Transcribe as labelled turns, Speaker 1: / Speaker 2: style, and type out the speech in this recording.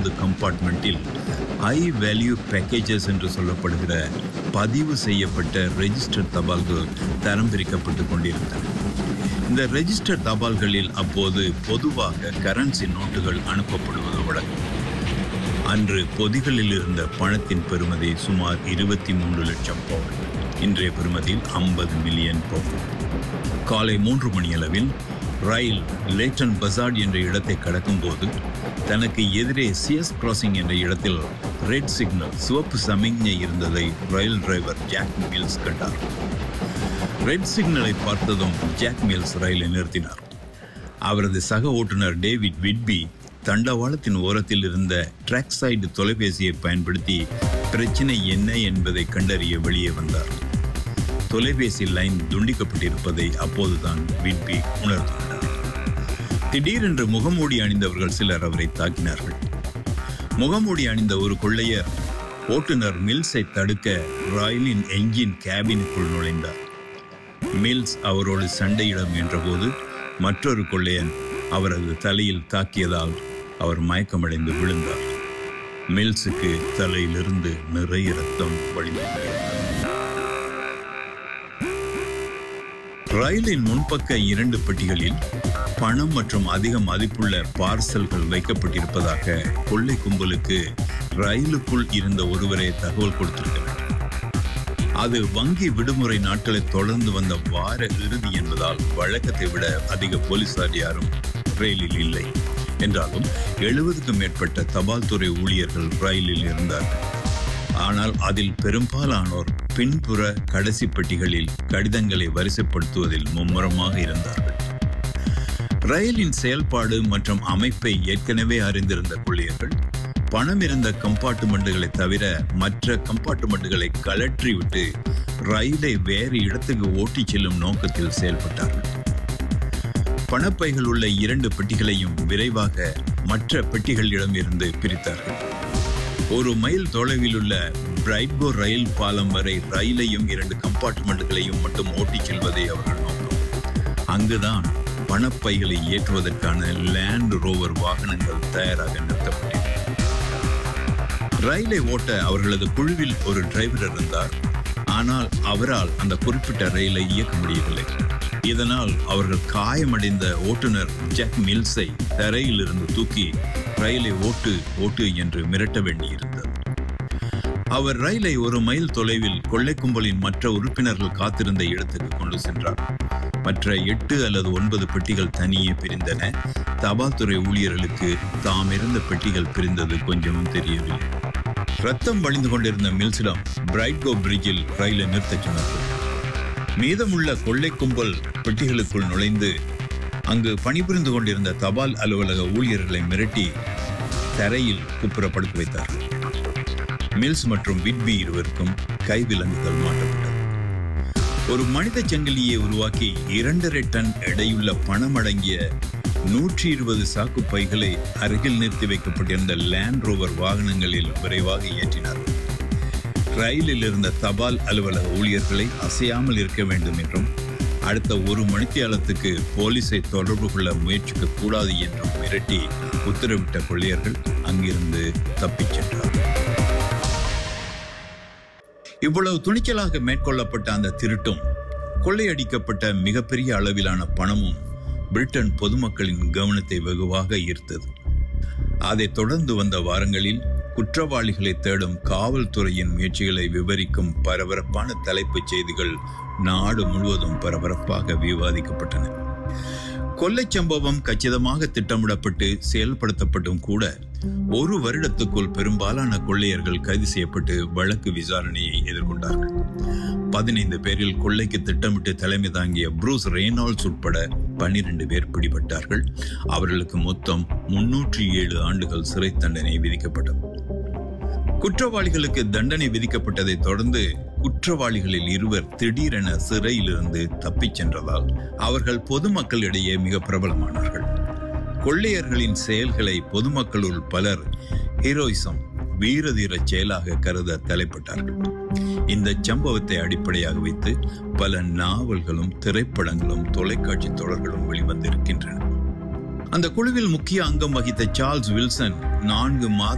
Speaker 1: மூன்றாவது கம்பார்ட்மெண்ட்டில் high value packages என்று சொல்லப்படுகிற பதிவு செய்யப்பட்ட ரெஜிஸ்டர் தபால்கள் தரம் பிரிக்கப்பட்டு கொண்டிருந்தன இந்த ரெஜிஸ்டர் தபால்களில் அப்போது பொதுவாக கரன்சி நோட்டுகள் அனுப்பப்படுவது வழக்கம் அன்று பொதிகளில் இருந்த பணத்தின் பெறுமதி சுமார் இருபத்தி மூன்று லட்சம் பவுன் இன்றைய பெறுமதியில் ஐம்பது மில்லியன் பவுன் காலை மூன்று மணியளவில் ரயில் லேட்டன் பசார்ட் என்ற இடத்தை கடக்கும்போது தனக்கு எதிரே சிஎஸ் கிராசிங் என்ற இடத்தில் ரெட் சிக்னல் சிவப்பு சமிக்ஞை இருந்ததை ரயில் டிரைவர் ஜாக் மில்ஸ் கண்டார் ரெட் சிக்னலை பார்த்ததும் ஜாக் மில்ஸ் ரயிலை நிறுத்தினார் அவரது சக ஓட்டுநர் டேவிட் விட்பி தண்டவாளத்தின் ஓரத்தில் இருந்த ட்ராக் சைடு தொலைபேசியை பயன்படுத்தி பிரச்சனை என்ன என்பதை கண்டறிய வெளியே வந்தார் தொலைபேசி லைன் துண்டிக்கப்பட்டிருப்பதை அப்போதுதான் விட்பி உணர்ந்து கொண்டார் திடீரென்று முகமூடி அணிந்தவர்கள் சிலர் அவரை தாக்கினார்கள் முகமூடி அணிந்த ஒரு கொள்ளையர் ஓட்டுநர் மில்ஸை தடுக்க ராயலின் என்ஜின் கேபினுக்குள் நுழைந்தார் மில்ஸ் அவரோடு சண்டையிட முயன்றபோது மற்றொரு கொள்ளையன் அவரது தலையில் தாக்கியதால் அவர் மயக்கமடைந்து விழுந்தார் மில்ஸுக்கு தலையிலிருந்து நிறைய ரத்தம் வழிந்தது ரயிலின் முன்பக்க இரண்டு பெட்டிகளில் பணம் மற்றும் அதிக மதிப்புள்ள பார்சல்கள் வைக்கப்பட்டிருப்பதாக கொள்ளை கும்பலுக்கு ரயிலுக்குள் இருந்த ஒருவரே தகவல் கொடுத்திருக்க வேண்டும் அது வங்கி விடுமுறை நாட்களை தொடர்ந்து வந்த வார இறுதி என்பதால் வழக்கத்தை விட அதிக போலீசார் யாரும் ரயிலில் இல்லை என்றாலும் எழுபதுக்கும் மேற்பட்ட தபால் துறை ஊழியர்கள் ரயிலில் இருந்தார்கள் ஆனால் அதில் பெரும்பாலானோர் பின்புற கடைசி பெட்டிகளில் கடிதங்களை வரிசைப்படுத்துவதில் மும்முரமாக இருந்தார்கள் ரயிலின் செயல்பாடு மற்றும் அமைப்பை ஏற்கனவே அறிந்திருந்த கொள்ளையர்கள் பணம் இருந்த கம்பார்ட்மெண்ட்டுகளை தவிர மற்ற கம்பார்ட்மெண்ட்டுகளை கலற்றிவிட்டு ரயிலை வேறு இடத்துக்கு ஓட்டிச் செல்லும் நோக்கத்தில் செயல்பட்டார்கள் பணப்பைகள் உள்ள இரண்டு பெட்டிகளையும் விரைவாக மற்ற பெட்டிகளிடம் இருந்து பிரித்தார்கள் ஒரு மைல் தொலைவில் உள்ள பிரைட்கோ ரயில் பாலம் வரை ரயிலையும் இரண்டு கம்பார்ட்மெண்ட்டுகளையும் மட்டும் ஓட்டிச் செல்வதே அவர்கள் நோக்கம் அங்குதான் பணப்பைகளை ஏற்றுவதற்கான லேண்ட் ரோவர் வாகனங்கள் தயாராக நிறுத்தப்பட்டன ரயிலை ஓட்ட அவர்களது குழுவில் ஒரு டிரைவர் இருந்தார் ஆனால் அவரால் அந்த குறிப்பிட்ட ரயிலை இயக்க முடியவில்லை இதனால் அவர்கள் காயமடைந்த ஓட்டுநர் ஜாக் மில்ஸை தரையில் இருந்து தூக்கி ரயிலை ஓட்டு ஓட்டு என்று மிரட்ட வேண்டியிருந்தது அவர் ரயிலை ஒரு மைல் தொலைவில் கொள்ளை கும்பலின் மற்ற உறுப்பினர்கள் காத்திருந்த இடத்துக்கு கொண்டு சென்றார் மற்ற எட்டு அல்லது ஒன்பது பெட்டிகள் தனியே பிரிந்தன தபால் துறை ஊழியர்களுக்கு தாம் இருந்த பெட்டிகள் பிரிந்தது கொஞ்சமும் தெரியவில்லை ரத்தம் வழிந்து கொண்டிருந்த மில்ஸிடம் பிரைட்கோ பிரிட்ஜில் ரயிலை நிறுத்தச் சொன்னார்கள் மீதமுள்ள கொள்ளை கும்பல் பெட்டிகளுக்குள் நுழைந்து அங்கு பணிபுரிந்து கொண்டிருந்த தபால் அலுவலக ஊழியர்களை மிரட்டி தரையில் குப்புற படுக்க வைத்தார்கள் மில்ஸ் மற்றும் விட்பி இருவருக்கும் கைவிலங்குகள் மாட்டப்பட்டது ஒரு மனித சங்கிலியை உருவாக்கி இரண்டரை டன் எடையுள்ள பணம் அடங்கிய நூற்றி இருபது சாக்கு பைகளை அருகில் நிறுத்தி வைக்கப்பட்டிருந்த லேண்ட் ரோவர் வாகனங்களில் விரைவாக ஏற்றினார்கள் ரயிலில் இருந்த தபால் அலுவலக ஊழியர்களை அசையாமல் இருக்க வேண்டும் என்றும் அடுத்த ஒரு மணித்தியாலத்துக்கு போலீஸை தொடர்பு கொள்ள முயற்சிக்க கூடாது என்றும் மிரட்டி உத்தரவிட்ட கொள்ளையர்கள் அங்கிருந்து தப்பிச் சென்றார்கள் இவ்வளவு துணிச்சலாக மேற்கொள்ளப்பட்ட அந்த திருட்டும் கொள்ளையடிக்கப்பட்ட மிகப்பெரிய அளவிலான பணமும் பிரிட்டன் பொதுமக்களின் கவனத்தை வெகுவாக ஈர்த்தது அதைத் தொடர்ந்து வந்த வாரங்களில் குற்றவாளிகளை தேடும் காவல்துறையின் முயற்சிகளை விவரிக்கும் பரபரப்பான தலைப்புச் செய்திகள் நாடு முழுவதும் பரபரப்பாக விவாதிக்கப்பட்டன கொள்ளைச் சம்பவம் கச்சிதமாக திட்டமிடப்பட்டு செயல்படுத்தப்பட்டும் கூட ஒரு வருடத்துக்குள் பெரும்பாலான கொள்ளையர்கள் கைது செய்யப்பட்டு வழக்கு விசாரணையை எதிர்கொண்டார்கள் பதினைந்து பேரில் கொள்ளைக்கு திட்டமிட்டு தலைமை தாங்கிய ப்ரூஸ் ரெய்னால்ட்ஸ் உட்பட பன்னிரண்டு பேர் பிடிபட்டார்கள் அவர்களுக்கு மொத்தம் முன்னூற்றி ஏழு ஆண்டுகள் சிறை தண்டனை விதிக்கப்பட்டது குற்றவாளிகளுக்கு தண்டனை விதிக்கப்பட்டதை தொடர்ந்து குற்றவாளிகளில் இருவர் திடீரென சிறையிலிருந்து தப்பிச் சென்றதால் அவர்கள் பொதுமக்களிடையே மிக பிரபலமானார்கள் கொள்ளையர்களின் செயல்களை பொதுமக்களுள் பலர் ஹீரோயிசம் வீரதீர செயலாக கருத தலைப்பட்டார்கள் இந்த சம்பவத்தை அடிப்படையாக வைத்து பல நாவல்களும் திரைப்படங்களும் தொலைக்காட்சி தொடர்களும் வெளிவந்திருக்கின்றன அந்த குழுவில் முக்கிய அங்கம் வகித்த சார்ல்ஸ் வில்சன் நான்கு மாத